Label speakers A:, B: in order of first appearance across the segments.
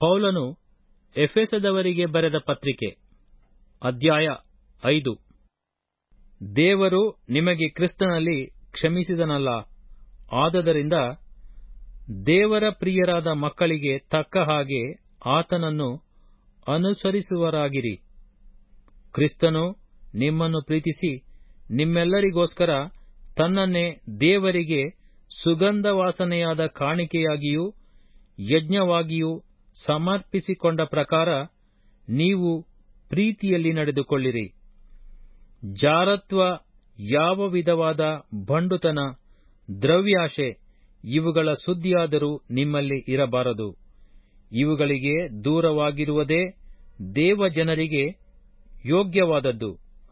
A: ಪೌಲನು ಎಫೆಸದವರಿಗೆ ಬರೆದ ಪತ್ರಿಕೆ ಅಧ್ಯಾಯ ಐದು ದೇವರು ನಿಮಗೆ ಕ್ರಿಸ್ತನಲ್ಲಿ ಕ್ಷಮಿಸಿದನಲ್ಲ ಆದದರಿಂದ ದೇವರ ಪ್ರಿಯರಾದ ಮಕ್ಕಳಿಗೆ ತಕ್ಕ ಹಾಗೆ ಆತನನ್ನು ಅನುಸರಿಸುವರಾಗಿರಿ ಕ್ರಿಸ್ತನು ನಿಮ್ಮನ್ನು ಪ್ರೀತಿಸಿ ನಿಮ್ಮೆಲ್ಲರಿಗೋಸ್ಕರ ತನ್ನನ್ನೇ ದೇವರಿಗೆ ಸುಗಂಧ ವಾಸನೆಯಾದ ಕಾಣಿಕೆಯಾಗಿಯೂ ಯಜ್ಞವಾಗಿಯೂ ಸಮರ್ಪಿಸಿಕೊಂಡ ಪ್ರಕಾರ ನೀವು ಪ್ರೀತಿಯಲ್ಲಿ ನಡೆದುಕೊಳ್ಳಿರಿ ಜಾರತ್ವ ಯಾವ ವಿಧವಾದ ಬಂಡುತನ ದ್ರವ್ಯಾಶೆ ಇವುಗಳ ಸುದ್ದಿಯಾದರೂ ನಿಮ್ಮಲ್ಲಿ ಇರಬಾರದು ಇವುಗಳಿಗೆ ದೂರವಾಗಿರುವುದೇ ದೇವಜನರಿಗೆ ಯೋಗ್ಯವಾದದ್ದು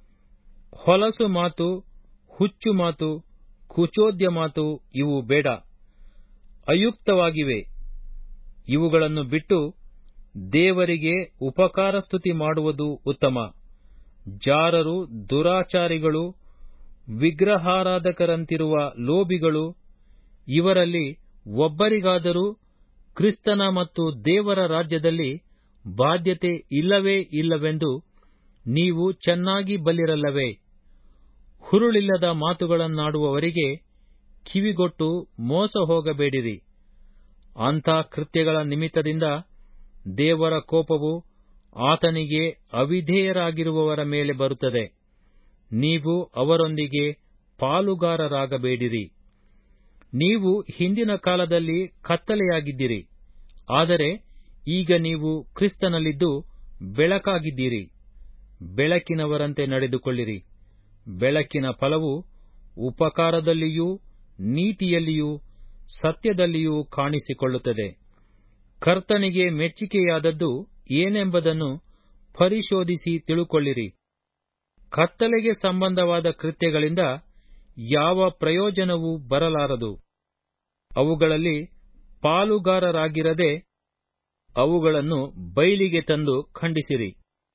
A: ಹೊಲಸು ಮಾತು ಹುಚ್ಚು ಮಾತು ಕುಚೋದ್ಯ ಮಾತು ಇವು ಬೇಡ ಅಯುಕ್ತವಾಗಿವೆ ಇವುಗಳನ್ನು ಬಿಟ್ಟು ದೇವರಿಗೆ ಉಪಕಾರ ಸ್ತುತಿ ಮಾಡುವುದು ಉತ್ತಮ ಜಾರರು ದುರಾಚಾರಿಗಳು ವಿಗ್ರಹಾರಾಧಕರಂತಿರುವ ಲೋಭಿಗಳು ಇವರಲ್ಲಿ ಒಬ್ಬರಿಗಾದರೂ ಕ್ರಿಸ್ತನ ಮತ್ತು ದೇವರ ರಾಜ್ಯದಲ್ಲಿ ಬಾಧ್ಯತೆ ಇಲ್ಲವೇ ಇಲ್ಲವೆಂದು ನೀವು ಚೆನ್ನಾಗಿ ಬಲ್ಲಿರಲ್ಲವೇ ಹುರುಳಿಲ್ಲದ ಮಾತುಗಳನ್ನಾಡುವವರಿಗೆ ಕಿವಿಗೊಟ್ಟು ಮೋಸ ಹೋಗಬೇಡಿರಿ ಅಂಥ ಕೃತ್ಯಗಳ ನಿಮಿತ್ತದಿಂದ ದೇವರ ಕೋಪವು ಆತನಿಗೆ ಅವಿಧೇಯರಾಗಿರುವವರ ಮೇಲೆ ಬರುತ್ತದೆ ನೀವು ಅವರೊಂದಿಗೆ ಪಾಲುಗಾರರಾಗಬೇಡಿರಿ ನೀವು ಹಿಂದಿನ ಕಾಲದಲ್ಲಿ ಕತ್ತಲೆಯಾಗಿದ್ದಿರಿ ಆದರೆ ಈಗ ನೀವು ಕ್ರಿಸ್ತನಲ್ಲಿದ್ದು ಬೆಳಕಾಗಿದ್ದೀರಿ ಬೆಳಕಿನವರಂತೆ ನಡೆದುಕೊಳ್ಳಿರಿ ಬೆಳಕಿನ ಫಲವು ಉಪಕಾರದಲ್ಲಿಯೂ ನೀತಿಯಲ್ಲಿಯೂ ಸತ್ಯದಲ್ಲಿಯೂ ಕಾಣಿಸಿಕೊಳ್ಳುತ್ತದೆ ಕರ್ತನಿಗೆ ಮೆಚ್ಚಿಕೆಯಾದದ್ದು ಏನೆಂಬುದನ್ನು ಪರಿಶೋಧಿಸಿ ತಿಳುಕೊಳ್ಳಿರಿ ಕತ್ತಲೆಗೆ ಸಂಬಂಧವಾದ ಕೃತ್ಯಗಳಿಂದ ಯಾವ ಪ್ರಯೋಜನವೂ ಬರಲಾರದು ಅವುಗಳಲ್ಲಿ ಪಾಲುಗಾರರಾಗಿರದೆ ಅವುಗಳನ್ನು ಬಯಲಿಗೆ ತಂದು ಖಂಡಿಸಿರಿ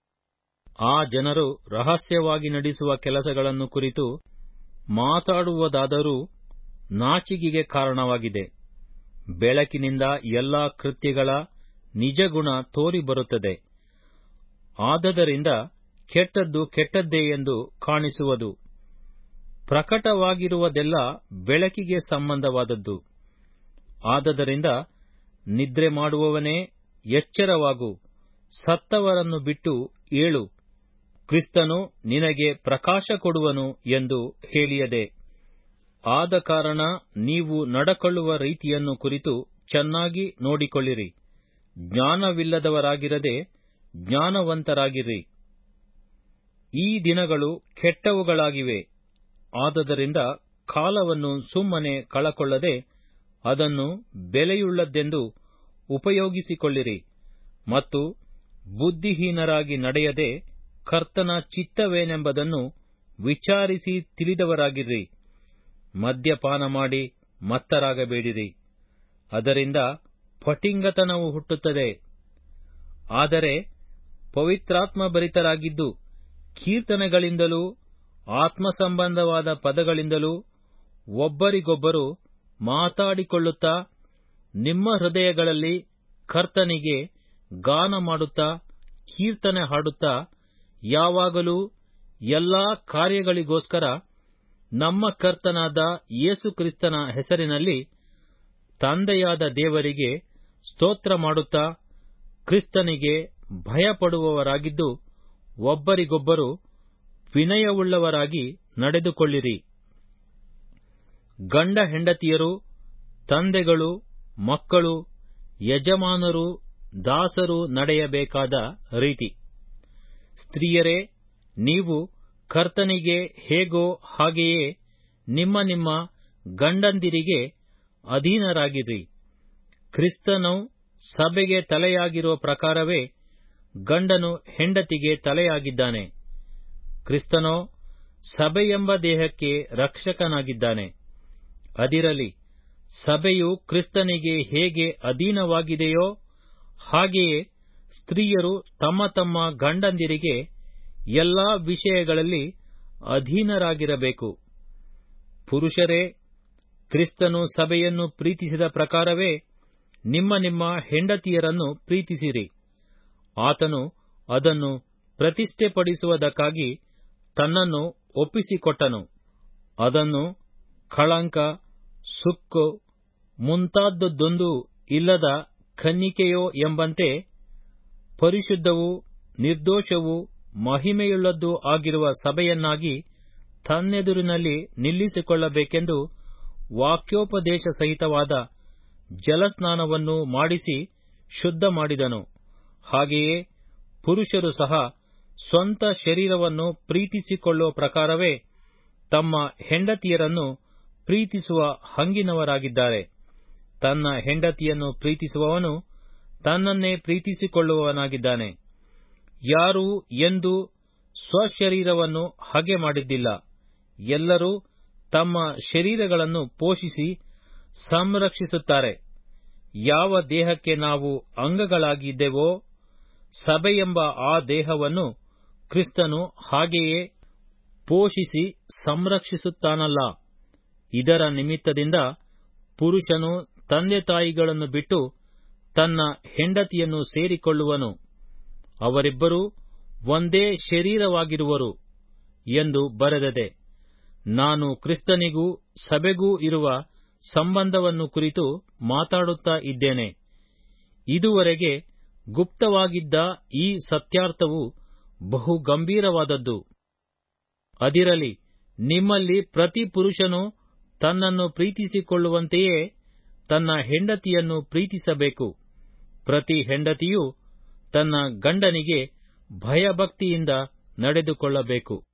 A: ಆ ಜನರು ರಹಸ್ಯವಾಗಿ ನಡೆಸುವ ಕೆಲಸಗಳನ್ನು ಕುರಿತು ಮಾತಾಡುವುದಾದರೂ ನಾಚಿಕೆಗೆ ಕಾರಣವಾಗಿದೆ ಬೆಳಕಿನಿಂದ ಎಲ್ಲಾ ಕೃತ್ಯಗಳ ನಿಜಗುಣ ತೋರಿಬರುತ್ತದೆ ಆದದರಿಂದ ಕೆಟ್ಟದ್ದು ಕೆಟ್ಟದ್ದೇ ಎಂದು ಕಾಣಿಸುವುದು ಪ್ರಕಟವಾಗಿರುವುದೆಲ್ಲ ಬೆಳಕಿಗೆ ಸಂಬಂಧವಾದದ್ದು ಆದದರಿಂದ ನಿದ್ರೆ ಮಾಡುವವನೇ ಎಚ್ಚರವಾಗು ಸತ್ತವರನ್ನು ಬಿಟ್ಟು ಏಳು ಕ್ರಿಸ್ತನು ನಿನಗೆ ಪ್ರಕಾಶ ಕೊಡುವನು ಎಂದು ಹೇಳಿಯದೆ ಆದ ಕಾರಣ ನೀವು ನಡಕೊಳ್ಳುವ ರೀತಿಯನ್ನು ಕುರಿತು ಚೆನ್ನಾಗಿ ನೋಡಿಕೊಳ್ಳಿರಿ ಜ್ಞಾನವಿಲ್ಲದವರಾಗಿರದೆ ಜ್ಞಾನವಂತರಾಗಿರಿ ಈ ದಿನಗಳು ಕೆಟ್ಟವುಗಳಾಗಿವೆ ಆದದರಿಂದ ಕಾಲವನ್ನು ಸುಮ್ಮನೆ ಕಳಕೊಳ್ಳದೆ ಅದನ್ನು ಬೆಲೆಯುಳ್ಳದ್ದೆಂದು ಉಪಯೋಗಿಸಿಕೊಳ್ಳಿರಿ ಮತ್ತು ಬುದ್ಧಿಹೀನರಾಗಿ ನಡೆಯದೆ ಕರ್ತನ ಚಿತ್ತವೇನೆಂಬುದನ್ನು ವಿಚಾರಿಸಿ ತಿಳಿದವರಾಗಿರ್ರಿ ಮದ್ಯಪಾನ ಮಾಡಿ ಮತ್ತರಾಗಬೇಡಿರಿ ಅದರಿಂದ ಫಟಿಂಗತನವು ಹುಟ್ಟುತ್ತದೆ ಆದರೆ ಪವಿತ್ರಾತ್ಮಭರಿತರಾಗಿದ್ದು ಕೀರ್ತನೆಗಳಿಂದಲೂ ಆತ್ಮಸಂಬಂಧವಾದ ಪದಗಳಿಂದಲೂ ಒಬ್ಬರಿಗೊಬ್ಬರು ಮಾತಾಡಿಕೊಳ್ಳುತ್ತಾ ನಿಮ್ಮ ಹೃದಯಗಳಲ್ಲಿ ಕರ್ತನಿಗೆ ಗಾನ ಮಾಡುತ್ತಾ ಕೀರ್ತನೆ ಹಾಡುತ್ತಾ ಯಾವಾಗಲೂ ಎಲ್ಲಾ ಕಾರ್ಯಗಳಿಗೋಸ್ಕರ ನಮ್ಮ ಕರ್ತನಾದ ಯೇಸು ಕ್ರಿಸ್ತನ ಹೆಸರಿನಲ್ಲಿ ತಂದೆಯಾದ ದೇವರಿಗೆ ಸ್ತೋತ್ರ ಮಾಡುತ್ತಾ ಕ್ರಿಸ್ತನಿಗೆ ಭಯಪಡುವವರಾಗಿದ್ದು ಒಬ್ಬರಿಗೊಬ್ಬರು ವಿನಯವುಳ್ಳವರಾಗಿ ನಡೆದುಕೊಳ್ಳಿರಿ ಗಂಡ ಹೆಂಡತಿಯರು ತಂದೆಗಳು ಮಕ್ಕಳು ಯಜಮಾನರು ದಾಸರು ನಡೆಯಬೇಕಾದ ರೀತಿ ಸ್ತ್ರೀಯರೇ ನೀವು ಕರ್ತನಿಗೆ ಹೇಗೋ ಹಾಗೆಯೇ ನಿಮ್ಮ ನಿಮ್ಮ ಗಂಡಂದಿರಿಗೆ ಅಧೀನರಾಗಿರ್ರಿ ಕ್ರಿಸ್ತನು ಸಭೆಗೆ ತಲೆಯಾಗಿರುವ ಪ್ರಕಾರವೇ ಗಂಡನು ಹೆಂಡತಿಗೆ ತಲೆಯಾಗಿದ್ದಾನೆ ಕ್ರಿಸ್ತನೋ ಸಭೆಯೆಂಬ ದೇಹಕ್ಕೆ ರಕ್ಷಕನಾಗಿದ್ದಾನೆ ಅದಿರಲಿ ಸಭೆಯು ಕ್ರಿಸ್ತನಿಗೆ ಹೇಗೆ ಅಧೀನವಾಗಿದೆಯೋ ಹಾಗೆಯೇ ಸ್ತ್ರೀಯರು ತಮ್ಮ ತಮ್ಮ ಗಂಡಂದಿರಿಗೆ ಎಲ್ಲಾ ವಿಷಯಗಳಲ್ಲಿ ಅಧೀನರಾಗಿರಬೇಕು ಪುರುಷರೇ ಕ್ರಿಸ್ತನು ಸಭೆಯನ್ನು ಪ್ರೀತಿಸಿದ ಪ್ರಕಾರವೇ ನಿಮ್ಮ ನಿಮ್ಮ ಹೆಂಡತಿಯರನ್ನು ಪ್ರೀತಿಸಿರಿ ಆತನು ಅದನ್ನು ಪ್ರತಿಷ್ಠೆಪಡಿಸುವುದಕ್ಕಾಗಿ ತನ್ನನ್ನು ಒಪ್ಪಿಸಿಕೊಟ್ಟನು ಅದನ್ನು ಕಳಂಕ ಸುಕ್ಕು ಮುಂತಾದದ್ದೊಂದು ಇಲ್ಲದ ಕನ್ನಿಕೆಯೋ ಎಂಬಂತೆ ಪರಿಶುದ್ಧವೂ ನಿರ್ದೋಷವೂ ಮಹಿಮೆಯುಳ್ಳದ್ದೂ ಆಗಿರುವ ಸಭೆಯನ್ನಾಗಿ ತನ್ನೆದುರಿನಲ್ಲಿ ನಿಲ್ಲಿಸಿಕೊಳ್ಳಬೇಕೆಂದು ವಾಕ್ಯೋಪದೇಶ ಸಹಿತವಾದ ಜಲಸ್ನಾನವನ್ನು ಮಾಡಿಸಿ ಶುದ್ಧ ಮಾಡಿದನು ಹಾಗೆಯೇ ಪುರುಷರು ಸಹ ಸ್ವಂತ ಶರೀರವನ್ನು ಪ್ರೀತಿಸಿಕೊಳ್ಳುವ ಪ್ರಕಾರವೇ ತಮ್ಮ ಹೆಂಡತಿಯರನ್ನು ಪ್ರೀತಿಸುವ ಹಂಗಿನವರಾಗಿದ್ದಾರೆ ತನ್ನ ಹೆಂಡತಿಯನ್ನು ಪ್ರೀತಿಸುವವನು ತನ್ನನ್ನೇ ಪ್ರೀತಿಸಿಕೊಳ್ಳುವವನಾಗಿದ್ದಾನೆ ಯಾರೂ ಎಂದೂ ಸ್ವಶರೀರವನ್ನು ಹಗೆ ಮಾಡಿದ್ದಿಲ್ಲ ಎಲ್ಲರೂ ತಮ್ಮ ಶರೀರಗಳನ್ನು ಪೋಷಿಸಿ ಸಂರಕ್ಷಿಸುತ್ತಾರೆ ಯಾವ ದೇಹಕ್ಕೆ ನಾವು ಅಂಗಗಳಾಗಿದ್ದೆವೋ ಸಭೆಯೆಂಬ ಆ ದೇಹವನ್ನು ಕ್ರಿಸ್ತನು ಹಾಗೆಯೇ ಪೋಷಿಸಿ ಸಂರಕ್ಷಿಸುತ್ತಾನಲ್ಲ ಇದರ ನಿಮಿತ್ತದಿಂದ ಪುರುಷನು ತಂದೆ ತಾಯಿಗಳನ್ನು ಬಿಟ್ಟು ತನ್ನ ಹೆಂಡತಿಯನ್ನು ಸೇರಿಕೊಳ್ಳುವನು ಅವರಿಬ್ಬರೂ ಒಂದೇ ಶರೀರವಾಗಿರುವರು ಎಂದು ಬರೆದದೆ ನಾನು ಕ್ರಿಸ್ತನಿಗೂ ಸಭೆಗೂ ಇರುವ ಸಂಬಂಧವನ್ನು ಕುರಿತು ಮಾತಾಡುತ್ತಾ ಇದ್ದೇನೆ ಇದುವರೆಗೆ ಗುಪ್ತವಾಗಿದ್ದ ಈ ಸತ್ಯಾರ್ಥವು ಬಹು ಗಂಭೀರವಾದದ್ದು ಅದಿರಲಿ ನಿಮ್ಮಲ್ಲಿ ಪ್ರತಿ ಪುರುಷನು ತನ್ನನ್ನು ಪ್ರೀತಿಸಿಕೊಳ್ಳುವಂತೆಯೇ ತನ್ನ ಹೆಂಡತಿಯನ್ನು ಪ್ರೀತಿಸಬೇಕು ಪ್ರತಿ ಹೆಂಡತಿಯು ತನ್ನ ಗಂಡನಿಗೆ ಭಯಭಕ್ತಿಯಿಂದ ನಡೆದುಕೊಳ್ಳಬೇಕು